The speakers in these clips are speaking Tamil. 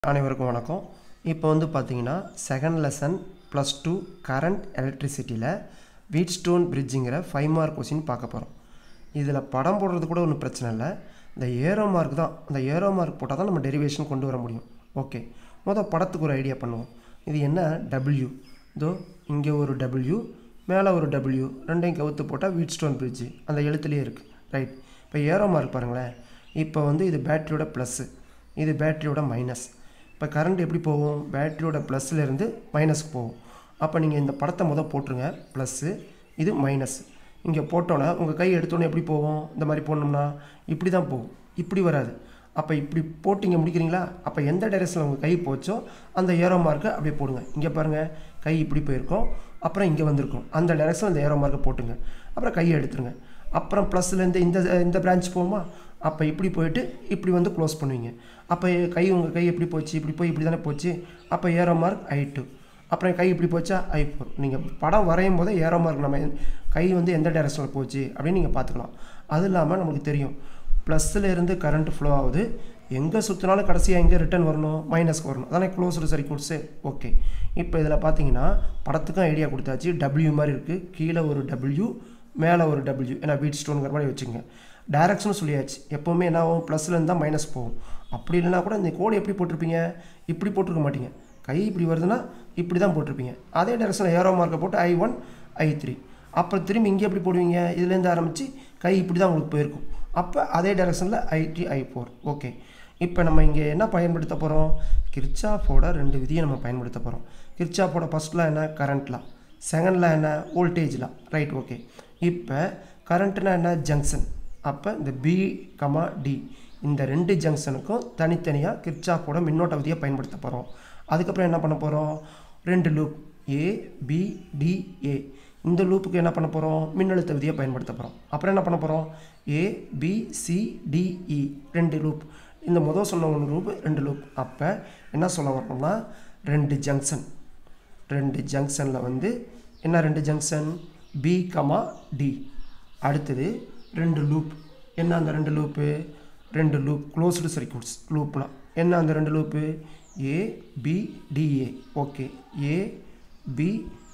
அனைவருக்கும் வணக்கம் இப்போ வந்து பார்த்தீங்கன்னா second lesson plus two current எலக்ட்ரிசிட்டியில் வீட் ஸ்டோன் பிரிட்ஜுங்கிற ஃபைவ் மார்க் கொஸ்டின் பார்க்க போகிறோம் இதில் படம் போடுறது கூட ஒன்றும் பிரச்சனை இல்லை இந்த ஏரோ மார்க் தான் இந்த ஏரோ மார்க் போட்டால் தான் நம்ம டெரிவேஷன் கொண்டு வர முடியும் ஓகே மொதல் படத்துக்கு ஒரு ஐடியா பண்ணுவோம் இது என்ன டபிள்யூ இதோ இங்கே ஒரு டபிள்யூ மேலே ஒரு டபிள்யூ ரெண்டையும் கவுத்து போட்டால் வீட் ஸ்டோன் பிரிட்ஜு அந்த எழுத்துலேயே இருக்குது ரைட் இப்போ ஏரோ மார்க் பாருங்களேன் இப்போ வந்து இது பேட்டரியோட ப்ளஸ்ஸு இது பேட்டரியோட மைனஸ் இப்போ கரண்ட் எப்படி போகும் பேட்டரியோட ப்ளஸ்லேருந்து மைனஸ்க்கு போகும் அப்போ நீங்கள் இந்த படத்தை முதல் போட்டுருங்க ப்ளஸ்ஸு இது மைனஸ் இங்கே போட்டோன்னே உங்கள் கை எடுத்தோன்னே எப்படி போகும் இந்த மாதிரி போடணும்னா இப்படி தான் போகும் இப்படி வராது அப்போ இப்படி போட்டு இங்கே முடிக்கிறீங்களா அப்போ எந்த டைரக்ஷனில் உங்கள் கை போச்சோ அந்த ஏரோ மார்க்கை அப்படியே போடுங்க இங்கே பாருங்கள் கை இப்படி போயிருக்கோம் அப்புறம் இங்கே வந்திருக்கும் அந்த டைரக்ஷனில் இந்த ஏரோ மார்க்கை போட்டுங்க அப்புறம் கையை எடுத்துருங்க அப்புறம் ப்ளஸ்லேருந்து இந்த இந்த பிரான்ச் போகுமா அப்போ இப்படி போயிட்டு இப்படி வந்து க்ளோஸ் பண்ணுவீங்க அப்போ கை உங்கள் கை எப்படி போச்சு இப்படி போய் இப்படி தானே போச்சு அப்போ ஏரோ மார்க் ஐ டூ அப்புறம் கை இப்படி போச்சா ஐ ஃபோர் நீங்கள் படம் வரையும் போதே ஏரோ மார்க் நம்ம கை வந்து எந்த டைரக்ஷனில் போச்சு அப்படின்னு நீங்கள் பார்த்துக்கலாம் அது இல்லாமல் நமக்கு தெரியும் ப்ளஸ்ஸில் இருந்து கரண்ட் ஃப்ளோ ஆகுது எங்கே சுற்றினாலும் கடைசியாக எங்கே ரிட்டர்ன் வரணும் மைனஸ்க்கு வரணும் அதானே க்ளோஸ்டு சர்க்யூட்ஸு ஓகே இப்போ இதில் பார்த்தீங்கன்னா படத்துக்கும் ஐடியா கொடுத்தாச்சு டபிள்யூ மாதிரி இருக்குது கீழே ஒரு டபிள்யூ மேலே ஒரு டபிள்யூ ஏன்னா வீட் ஸ்டோனுங்கிற மாதிரி வச்சுக்கோங்க டேரக்ஷனும் சொல்லியாச்சு எப்போவுமே என்ன ஆகும் ப்ளஸில் இருந்தால் மைனஸ் போகும் அப்படி இல்லைனா கூட இந்த கோடு எப்படி போட்டிருப்பீங்க இப்படி போட்டிருக்க மாட்டீங்க கை இப்படி வருதுன்னா இப்படி தான் போட்டிருப்பீங்க அதே டேரக்ஷனில் ஏரோ மார்க்கை போட்டு ஐ ஒன் ஐ த்ரீ அப்புறம் திரும்பி இங்கே எப்படி போடுவீங்க இதுலேருந்து ஆரம்பித்து கை இப்படி தான் உங்களுக்கு போயிருக்கும் அப்போ அதே டேரக்ஷனில் I three I four okay இப்போ நம்ம இங்கே என்ன பயன்படுத்த போகிறோம் கிர்ச்சாஃபோட ரெண்டு விதியை நம்ம பயன்படுத்த போகிறோம் கிர்ச்சாஃபோட ஃபஸ்ட்டில் என்ன கரண்ட்லாம் செகண்டில் என்ன வோல்டேஜ்லாம் ரைட் ஓகே இப்போ கரண்ட்னா என்ன ஜங்ஷன் அப்போ இந்த பி கமா டி இந்த ரெண்டு ஜங்ஷனுக்கும் தனித்தனியாக கிர்ச்சாஃபோட மின்னோட்ட விதியை பயன்படுத்த போகிறோம் அதுக்கப்புறம் என்ன பண்ண போகிறோம் ரெண்டு loop A B D A இந்த லூப்புக்கு என்ன பண்ண போகிறோம் மின்னழுத்த விதியை பயன்படுத்த போகிறோம் அப்புறம் என்ன பண்ண போகிறோம் ஏ பி சி டிஇ ரெண்டு லூப் இந்த முதல் சொன்ன ஒன்று லூப் ரெண்டு லூப் அப்போ என்ன சொல்ல வரோம்னா ரெண்டு ஜங்ஷன் ரெண்டு ஜங்ஷனில் வந்து என்ன ரெண்டு ஜங்ஷன் பி கமா டி அடுத்தது ரெண்டு லூப் என்ன அந்த ரெண்டு லூப்பு ரெண்டு லூப் க்ளோஸ்டு சர்க்யூட்ஸ் லூப்னா என்ன அந்த ரெண்டு லூப்பு A B D A okay A B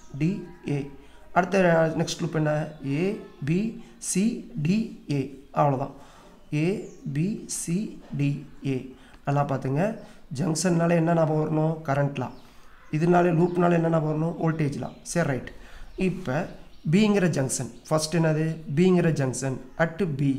D A அடுத்த நெக்ஸ்ட் லூப் என்ன ஏ பி சி டிஏ அவ்வளோதான் ஏ பி சி டிஏ நல்லா பார்த்துங்க ஜங்ஷன்னால என்ன ஞாபகம் வரணும் கரண்ட்லாம் இதனால லூப்னால என்ன ஞாபகம் வரணும் வோல்டேஜ்லாம் சரி ரைட் இப்போ பிங்கிற ஜங்ஷன் ஃபஸ்ட் என்னது பிங்கிற junction at B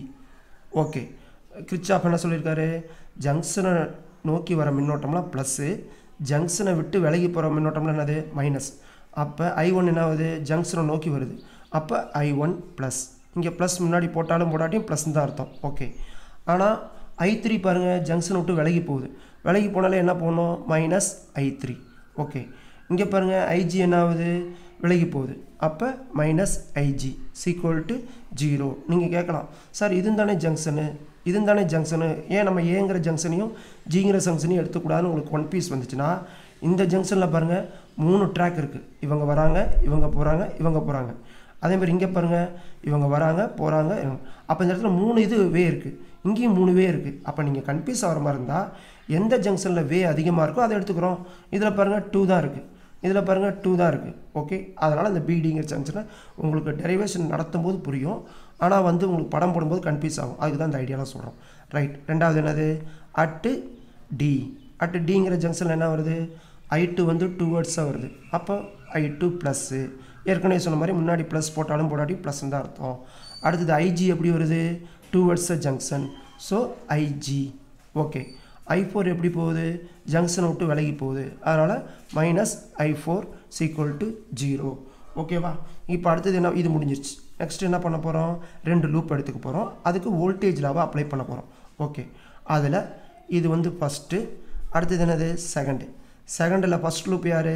okay Kirchhoff என்ன சொல்லியிருக்காரு ஜங்ஷனை நோக்கி வர மின்னோட்டம்லாம் ப்ளஸ்ஸு ஜங்ஷனை விட்டு விலகி போகிற மின்னோட்டம்லாம் என்னது மைனஸ் அப்போ ஐ ஒன் என்ன ஆகுது ஜங்ஷனை நோக்கி வருது அப்போ ஐ ஒன் ப்ளஸ் இங்கே ப்ளஸ் முன்னாடி போட்டாலும் போடாட்டியும் ப்ளஸ் தான் அர்த்தம் ஓகே ஆனால் ஐ த்ரீ பாருங்கள் ஜங்ஷனை விட்டு விலகி போகுது விலகி போனாலே என்ன போகணும் மைனஸ் ஐ த்ரீ ஓகே இங்கே பாருங்கள் ஐஜி என்ன ஆகுது விலகி போகுது அப்போ minus I G equal to zero நீங்கள் கேட்கலாம் சார் இது தானே ஜங்ஷனு இது தானே ஜங்ஷனு ஏன் நம்ம ஏங்கிற ஜங்ஷனையும் ஜிங்கிற ஜங்ஷனையும் எடுத்துக்கூடாதுன்னு உங்களுக்கு ஒன் பீஸ் வந்துச்சுன்னா இந்த ஜங்ஷனில் பாருங்கள் மூணு ட்ராக் இருக்குது இவங்க வராங்க இவங்க போகிறாங்க இவங்க போகிறாங்க அதேமாதிரி இங்கே பாருங்கள் இவங்க வராங்க போகிறாங்க அப்போ இந்த இடத்துல மூணு இது வே இருக்குது இங்கேயும் மூணு வே இருக்குது அப்போ நீங்கள் கன்ஃபியூஸ் ஆகிற மாதிரி இருந்தால் எந்த ஜங்ஷனில் வே அதிகமாக இருக்கோ அதை எடுத்துக்கிறோம் இதில் பாருங்கள் டூ தான் இருக்குது இதில் பாருங்கள் டூ தான் இருக்குது ஓகே அதனால் இந்த பிடிங்கிற ஜங்ஷனை உங்களுக்கு டெரிவேஷன் நடத்தும் போது புரியும் ஆனால் வந்து உங்களுக்கு படம் போடும்போது கன்ஃபியூஸ் ஆகும் அதுக்கு தான் இந்த ஐடியாலாம் சொல்கிறோம் ரைட் ரெண்டாவது என்னது அட்டு டி அட்டு டிங்கிற ஜங்ஷனில் என்ன வருது ஐ டூ வந்து டூ வேர்ட்ஸாக வருது அப்போ ஐ டூ ப்ளஸ்ஸு ஏற்கனவே சொன்ன மாதிரி முன்னாடி ப்ளஸ் போட்டாலும் போடாட்டி ப்ளஸ் தான் அர்த்தம் அடுத்தது ஐஜி எப்படி வருது towards junction so I G okay I four எப்படி போகுது ஜங்ஷனை விட்டு விலகி போகுது அதனால் minus I four equal to zero ஓகேவா இப்போ அடுத்தது என்ன இது முடிஞ்சிருச்சு நெக்ஸ்ட் என்ன பண்ண போகிறோம் ரெண்டு லூப் எடுத்துக்க போகிறோம் அதுக்கு வோல்டேஜ் லாவை அப்ளை பண்ண போகிறோம் ஓகே அதில் இது வந்து ஃபஸ்ட்டு அடுத்தது என்னது செகண்டு செகண்டில் ஃபஸ்ட் லூப் யார்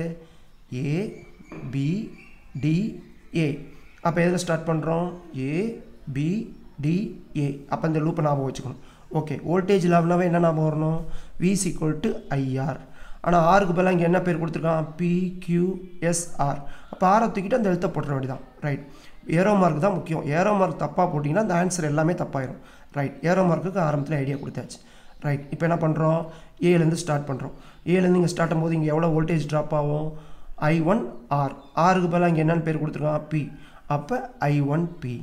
ஏ பி டி ஏ அப்போ எதில் ஸ்டார்ட் பண்ணுறோம் ஏ பி டி ஏ அப்போ இந்த லூப்பை ஞாபகம் வச்சுக்கணும் ஓகே வோல்டேஜ் லாப்னாவே என்ன ஞாபகம் வரணும் வி சிக்வல் டு ஐஆர் ஆனால் ஆருக்கு பதிலாக இங்கே என்ன பேர் கொடுத்துருக்கான் பிக்யூஎஸ்ஆர் அப்போ ஆரை தூக்கிட்டு அந்த எழுத்தை போட்டுற வேண்டியதான் ரைட் ஏரோ மார்க் தான் முக்கியம் ஏரோ மார்க் தப்பாக போட்டிங்கன்னா அந்த ஆன்சர் எல்லாமே தப்பாயிரும் ரைட் ஏரோ மார்க்குக்கு ஆரம்பத்தில் ஐடியா கொடுத்தாச்சு ரைட் இப்போ என்ன பண்ணுறோம் ஏலேருந்து ஸ்டார்ட் பண்ணுறோம் ஏலேருந்து இங்கே ஸ்டார்ட் ஆகும்போது இங்கே எவ்வளோ வோல்டேஜ் ட்ராப் ஆகும் ஐ ஒன் ஆர் ஆருக்கு பதிலாக இங்கே என்னென்னு பேர் கொடுத்துருக்கான் பி அப்போ ஐ ஒன் பி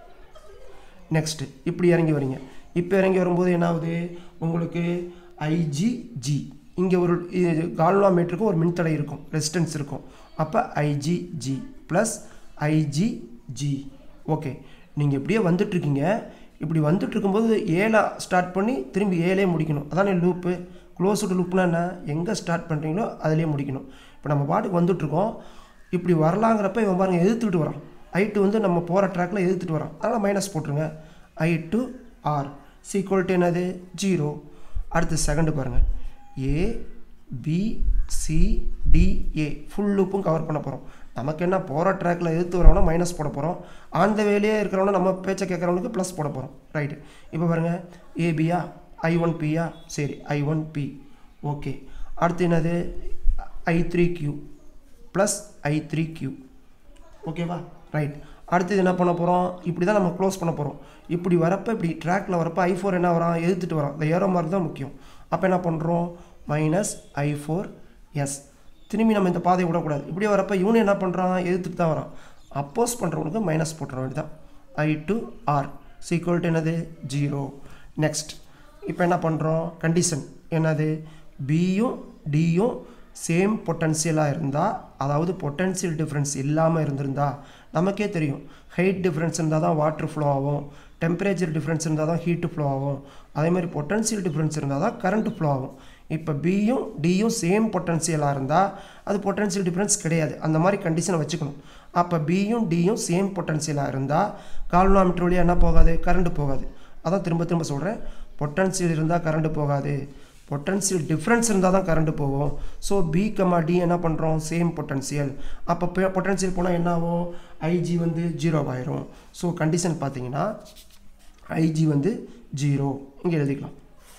நெக்ஸ்ட்டு இப்படி இறங்கி வரீங்க இப்போ இறங்கி வரும்போது என்ன ஆகுது உங்களுக்கு ஐஜிஜி இங்கே ஒரு கால்வா மீட்டருக்கு ஒரு மின்தடை இருக்கும் ரெசிஸ்டன்ஸ் இருக்கும் அப்போ ஐஜிஜி ப்ளஸ் ஐஜிஜி ஓகே நீங்கள் இப்படியே வந்துட்டுருக்கீங்க இப்படி வந்துட்டு இருக்கும்போது ஏழை ஸ்டார்ட் பண்ணி திரும்பி ஏழே முடிக்கணும் அதானே லூப்பு க்ளோஸ்டு லூப்னா என்ன எங்கே ஸ்டார்ட் பண்ணுறீங்களோ அதிலே முடிக்கணும் இப்போ நம்ம பாட்டுக்கு வந்துட்டுருக்கோம் இப்படி வரலாங்கிறப்ப இவன் பாருங்கள் எதிர்த்துக்கிட்டு வரான் ஐ டூ வந்து நம்ம போகிற ட்ராக்கில் எதிர்த்துட்டு வரான் அதனால் மைனஸ் போட்டுருங்க I two R equal to என்னது ஜீரோ அடுத்து செகண்டு பாருங்கள் A B C D a full லூப்பும் கவர் பண்ண போகிறோம் நமக்கு என்ன போகிற ட்ராக்கில் எதிர்த்து வரவனா மைனஸ் போட போகிறோம் அந்த வேலையே இருக்கிறவன நம்ம பேச்சை கேட்குறவனுக்கு ப்ளஸ் போட போகிறோம் ரைட்டு இப்போ பாருங்கள் ஏபியா ஐ ஒன் பியா சரி ஐ ஒன் பி ஓகே அடுத்து என்னது I three Q plus I three Q ஓகேவா ரைட் அடுத்தது என்ன பண்ண போகிறோம் இப்படி தான் நம்ம க்ளோஸ் பண்ண போகிறோம் இப்படி வரப்போ இப்படி ட்ராக்கில் வரப்போ ஐ ஃபோர் என்ன வரான் எதிர்த்துட்டு வரான் இந்த ஏரோ மார்க் தான் முக்கியம் அப்போ என்ன பண்ணுறோம் மைனஸ் ஐ ஃபோர் எஸ் திரும்பி நம்ம இந்த பாதையை விடக்கூடாது இப்படி வரப்போ இவனு என்ன பண்ணுறான் எதிர்த்துட்டு தான் வரான் அப்போஸ் பண்ணுறவனுக்கு மைனஸ் போட்டுற வேண்டியதான் I two R equal to என்னது ஜீரோ நெக்ஸ்ட் இப்போ என்ன பண்ணுறோம் கண்டிஷன் என்னது பியும் டியும் சேம் பொட்டன்சியலாக இருந்தால் அதாவது பொட்டன்சியல் டிஃப்ரென்ஸ் இல்லாமல் இருந்திருந்தா நமக்கே தெரியும் ஹைட் டிஃப்ரென்ஸ் இருந்தால் தான் வாட்டர் ஃப்ளோ ஆகும் டெம்பரேச்சர் டிஃப்ரென்ஸ் இருந்தால் தான் ஹீட்டு ஃப்ளோ ஆகும் அதே மாதிரி பொட்டன்சியல் டிஃப்ரென்ஸ் இருந்தால் தான் கரண்ட் ஃப்ளோ ஆகும் இப்போ பியும் டியும் சேம் பொட்டன்சியலாக இருந்தால் அது பொட்டன்சியல் டிஃப்ரென்ஸ் கிடையாது அந்த மாதிரி கண்டிஷனை வச்சுக்கணும் அப்போ பியும் டியும் சேம் பொட்டன்சியலாக இருந்தால் கால்வனாமீட்டர் வழியாக என்ன போகாது கரண்ட் போகாது அதான் திரும்ப திரும்ப சொல்கிறேன் பொட்டன்சியல் இருந்தால் கரண்ட் போகாது பொட்டன்சியல் டிஃப்ரென்ஸ் இருந்தால் தான் கரண்ட் போகும் ஸோ பி கமா டி என்ன பண்ணுறோம் சேம் பொட்டன்சியல் அப்போ பொட்டன்சியல் போனால் என்ன ஆகும் ஐஜி வந்து ஜீரோ ஆயிரும் ஸோ கண்டிஷன் பார்த்தீங்கன்னா ஐஜி வந்து ஜீரோ இங்கே எழுதிக்கலாம்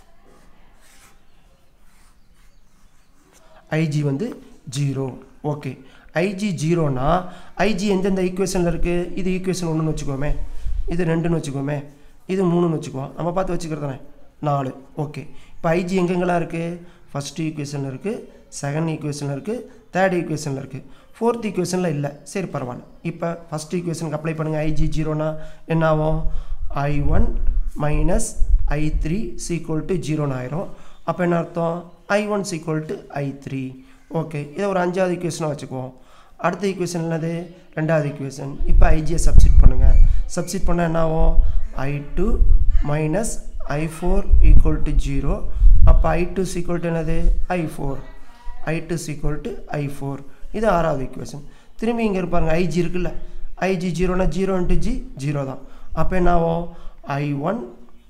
ஐஜி வந்து ஜீரோ ஓகே ஐஜி ஜீரோனா ஐஜி எந்தெந்த ஈக்குவேஷனில் இருக்குது இது ஈக்குவேஷன் ஒன்றுன்னு வச்சுக்கோமே இது ரெண்டுன்னு வச்சுக்கோமே இது மூணுன்னு வச்சுக்குவோம் நம்ம பார்த்து வச்சுக்கிறதானே நாலு ஓகே இப்போ ஐஜி எங்கெங்கெல்லாம் இருக்குது ஃபஸ்ட் ஈக்குவேஷனில் இருக்குது செகண்ட் ஈக்குவேஷனில் இருக்குது தேர்ட் ஈக்குவேஷனில் இருக்குது ஃபோர்த் ஈக்குவேஷனில் இல்லை சரி பரவாயில்ல இப்போ ஃபஸ்ட் ஈக்குவேஷனுக்கு அப்ளை பண்ணுங்கள் ஐஜி ஜீரோனா என்ன ஆகும் I one minus I three equal to ஜீரோன்னு ஆயிரும் அப்போ என்ன அர்த்தம் I one equal to I three okay இதை ஒரு அஞ்சாவது ஈக்குவேஷனாக வச்சுக்குவோம் அடுத்த ஈக்குவேஷன் என்னது ரெண்டாவது ஈக்குவேஷன் இப்போ ஐஜியை சப்ஸ்டிட் பண்ணுங்கள் சப்ஸ்டிட் பண்ணால் என்ன ஆகும் I two minus I four equal to zero அப்போ ஐ டூ சீக்குவல் டு என்னது I four I two equal to I four இது ஆறாவது ஈக்குவேஷன் திரும்பி இங்கே இருப்பாருங்க ஐஜி இருக்குல்ல ஐஜி ஜீரோனா ஜீரோ இன்ட்டு ஜி ஜீரோ தான் அப்போ என்ன ஆகும் I one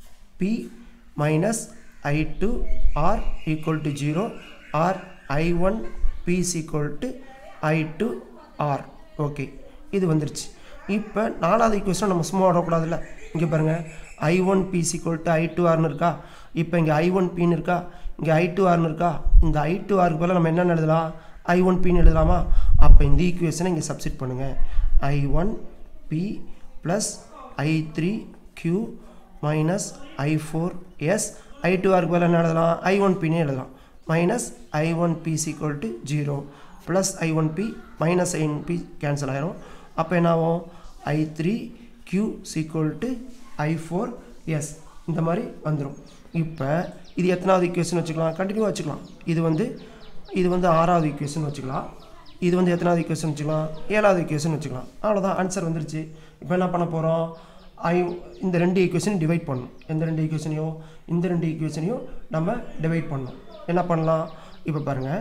P minus I two R equal to zero or I one P equal to I two R okay இது வந்துருச்சு இப்போ நாலாவது ஈக்குவேஷன் நம்ம சும்மா விடக்கூடாதுல்ல இங்கே பாருங்கள் I one P equal to I two ஆர்னு இருக்கா இப்போ இங்கே ஐ ஒன் பின்னு இருக்கா இங்கே ஐ டூ ஆர்னு இருக்கா இந்த ஐ டூ ஆருக்கு பதிலாக நம்ம என்ன எழுதலாம் ஐ ஒன் பின்னு எழுதலாமா அப்போ இந்த ஈக்குவேஷனை இங்கே சப்ஸ்டிட் பண்ணுங்கள் I one P plus I three Q minus I four S I two ஆருக்கு பதிலாக என்ன எழுதலாம் ஐ ஒன் பின்னே எழுதலாம் minus I one P equal to zero plus I one P minus I one P cancel ஆயிரும் அப்போ என்ன ஆகும் I three Q equal to I four S இந்த மாதிரி வந்துடும் இப்போ இது எத்தனாவது ஈக்குவேஷன் வச்சுக்கலாம் கண்டினியூவாக வச்சுக்கலாம் இது வந்து இது வந்து ஆறாவது ஈக்குவேஷன் வச்சுக்கலாம் இது வந்து எத்தனாவது ஈக்குவேஷன் வச்சுக்கலாம் ஏழாவது ஈக்குவேஷன் வச்சுக்கலாம் அவ்வளோதான் ஆன்சர் வந்துருச்சு இப்போ என்ன பண்ண போகிறோம் ஐ இந்த ரெண்டு ஈக்குவேஷனையும் டிவைட் பண்ணணும் எந்த ரெண்டு ஈக்குவேஷனையும் இந்த ரெண்டு ஈக்குவேஷனையும் நம்ம டிவைட் பண்ணணும் என்ன பண்ணலாம் இப்போ பாருங்கள்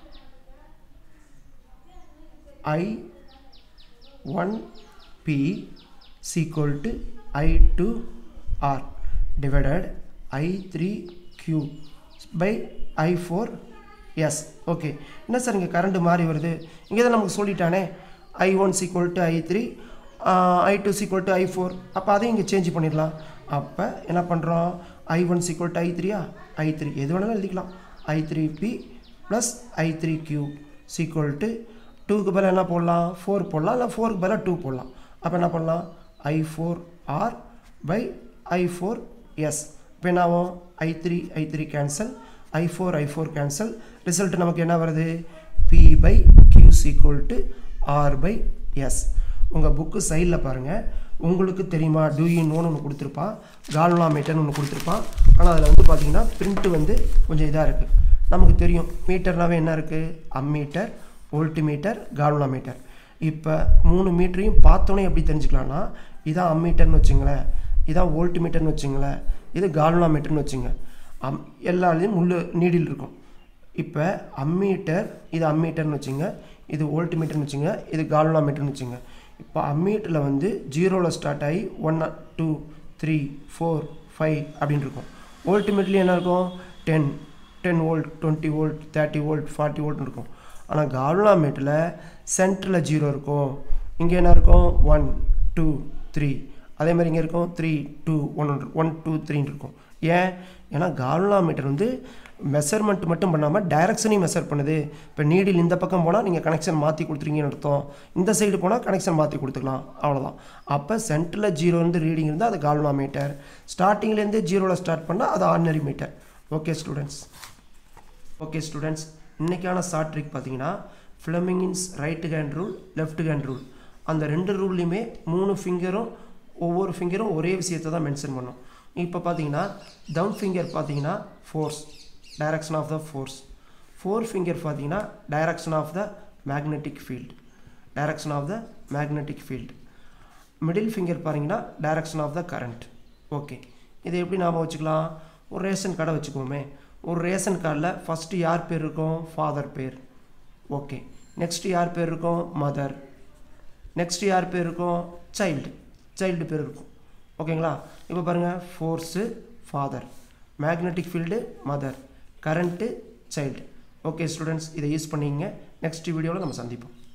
I one P equal to I two R divided I three Q by I four S okay என்ன சார் இங்கே கரண்ட் மாறி வருது இங்கே தான் நமக்கு சொல்லிட்டானே I one equal to I three I two equal to I four அப்போ அதையும் இங்கே சேஞ்ச் பண்ணிடலாம் அப்போ என்ன பண்ணுறோம் ஐ ஒன் சீக்வல் டு ஐ த்ரீயா ஐ த்ரீ எது வேணாலும் எழுதிக்கலாம் I three P plus I three Q equal to டூக்கு பதிலாக என்ன போடலாம் ஃபோர் போடலாம் இல்லை ஃபோருக்கு பதிலாக டூ போடலாம் அப்போ என்ன பண்ணலாம் I four R by I four S இப்போ என்ன ஆகும் I three I three cancel I four I four cancel result நமக்கு என்ன வருது P by Q is equal to R by S உங்கள் புக்கு சைடில் பாருங்கள் உங்களுக்கு தெரியுமா டூ யூ நோன்னு ஒன்று கொடுத்துருப்பான் கால்வனாமீட்டர்னு ஒன்று கொடுத்துருப்பான் ஆனால் அதில் வந்து பார்த்தீங்கன்னா பிரிண்ட்டு வந்து கொஞ்சம் இதாக இருக்குது நமக்கு தெரியும் மீட்டர்னாவே என்ன இருக்குது அம்மீட்டர் வோல்ட்மீட்டர் கால்வனாமீட்டர் இப்போ மூணு மீட்டரையும் பார்த்தோன்னே எப்படி தெரிஞ்சுக்கலாம்னா இதான் அம்மீட்டர்னு வச்சுங்களேன் இதான் வோல்ட் மீட்டர்னு வச்சுங்களேன் இது கால்வனாமீட்டர்னு வச்சுங்க அம் எல்லாத்துலேயும் முள்ளு நீடில் இருக்கும் இப்போ அம்மீட்டர் இது அம்மீட்டர்னு வச்சுங்க இது வோல்ட் மீட்டர்னு வச்சுங்க இது கால்வனாமீட்டர்னு வச்சுங்க இப்போ அம்மீட்டரில் வந்து ஜீரோவில் ஸ்டார்ட் ஆகி one two three four five அப்படின்னு இருக்கும் வோல்ட் மீட்டர்லேயும் என்ன இருக்கும் ten ten volt twenty volt thirty volt forty வோல்ட்னு இருக்கும் ஆனால் கால்வனாமீட்டரில் சென்டரில் ஜீரோ இருக்கும் இங்கே என்ன இருக்கும் ஒன் டூ த்ரீ அதே மாதிரி இங்கே இருக்கும் three two one one two த்ரீன்னு இருக்கும் ஏன் ஏன்னா கால்வனாமீட்டர் வந்து மெஷர்மெண்ட் மட்டும் பண்ணாமல் டைரக்ஷனையும் மெஷர் பண்ணுது இப்போ நீடில் இந்த பக்கம் போனால் நீங்கள் கனெக்ஷன் மாற்றி கொடுத்துருங்கன்னு அர்த்தம் இந்த சைடு போனால் கனெக்ஷன் மாற்றி கொடுத்துக்கலாம் அவ்வளோதான் அப்போ சென்டரில் ஜீரோ இருந்து ரீடிங் இருந்தால் அது கால்வனாமீட்டர் ஸ்டார்டிங்லேருந்து ஜீரோவில் ஸ்டார்ட் பண்ணால் அது ordinary meter okay students okay students இன்றைக்கான ஷார்ட் ட்ரிக் பார்த்தீங்கன்னா Fleming's right hand rule left hand rule அந்த ரெண்டு ரூல்லையுமே மூணு ஃபிங்கரும் ஒவ்வொரு ஃபிங்கரும் ஒரே விஷயத்தை தான் மென்ஷன் பண்ணும் இப்போ பார்த்தீங்கன்னா தம் ஃபிங்கர் பார்த்தீங்கன்னா force direction of the force forefinger பார்த்தீங்கன்னா direction of the magnetic field direction of the magnetic field middle finger பாருங்கன்னா direction of the current okay இதை எப்படி நாம் வச்சுக்கலாம் ஒரு ரேஷன் கார்டை வச்சுக்குவோமே ஒரு ரேஷன் கார்டில் ஃபஸ்ட்டு யார் பேர் இருக்கும் ஃபாதர் பேர் ஓகே நெக்ஸ்ட்டு யார் பேர் இருக்கும் மதர் நெக்ஸ்ட்டு யார் பேர் இருக்கும் சைல்டு சைல்டு பேர் இருக்கும் ஓகேங்களா இப்போ பாருங்கள் force father magnetic field mother current child okay students இதை யூஸ் பண்ணிங்க நெக்ஸ்ட் வீடியோவில் நம்ம சந்திப்போம்